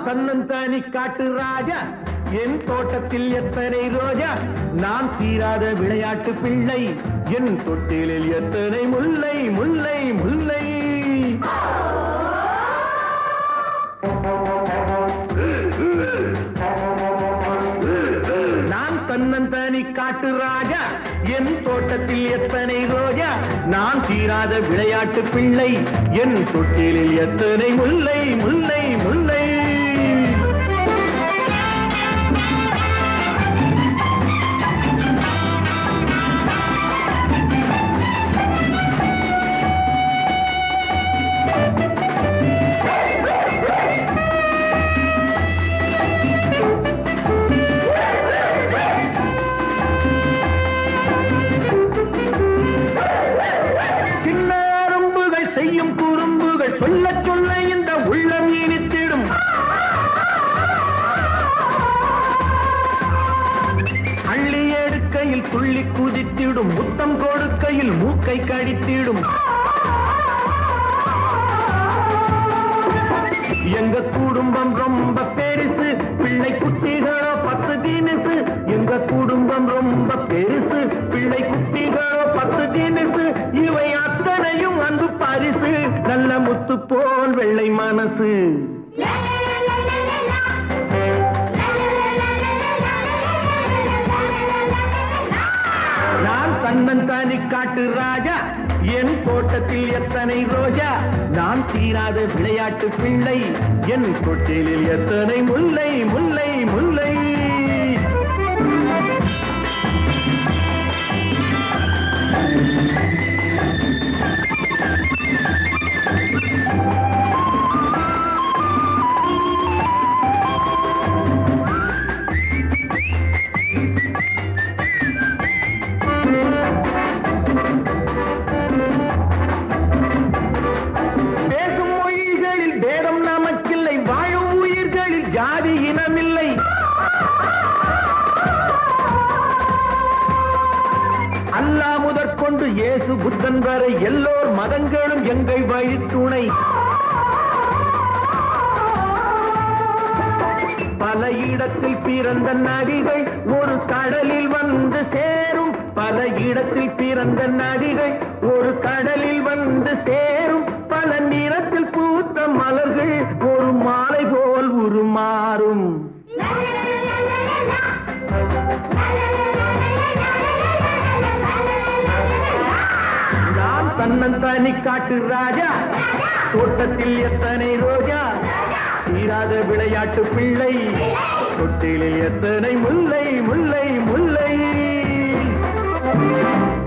தன்னந்தானி காட்டு ராஜா என் தோட்டத்தில் எத்தனை ரோஜா நான் தீராத விளையாட்டு பிள்ளை என் தொட்டிலில் எத்தனை முல்லை முல்லை முல்லை நான் தன்னந்தனி காட்டு ராஜா என் தோட்டத்தில் எத்தனை ரோஜா நான் தீராத விளையாட்டு பிள்ளை என் தொட்டிலில் எத்தனை முல்லை முல்லை முல்லை சின்ன அரும்புகள் செய்யும் குறும்புகள் சொல்ல சொல்ல இந்த உள்ளம் இனித்திடும் அள்ளி எடுக்கையில் துள்ளி குதித்திடும் முத்தம் கொடுக்கையில் மூக்கை கடித்திடும் எங்க குடும்பம் ரொம்ப பெருசு பிள்ளை குட்டிகளோ பத்து தினசு எங்க குடும்பம் ரொம்ப பெருசு பிள்ளை குட்டிகளோ பத்து தினசு இவை அத்தனையும் அன்பு பரிசு நல்ல முத்து போல் வெள்ளை மனசு நான் தன்னன் தானி காட்டு ராஜா என் தோட்டத்தில் எத்தனை ரோஜா நான் தீராத விளையாட்டு பிள்ளை என் தொட்டிலில் எத்தனை முல்லை முல்லை முல்லை பேசும் மொழிகளில் பேதம் நமக்கில்லை வாழும் உயிர்களில் ஜாதி இனமில்லை அல்லா முதற்கொண்டு இயேசு புத்தன் வரை எல்லோர் மதங்களும் எங்கள் வழித்துணை பல இடத்தில் பிறந்த நதிகள் ஒரு கடலில் வந்து சேரும் பல இடத்தில் பிறந்த நதிகள் ஒரு கடலில் வந்து சேரும் பல நிறத்தில் பூத்த மலர்கள் ஒரு மாலை போல் உருமாறும் நான் தன்னந்தானி காட்டு ராஜா தோட்டத்தில் எத்தனை ரோஜா தீராத விளையாட்டு பிள்ளை தொட்டிலில் எத்தனை முல்லை முல்லை முல்லை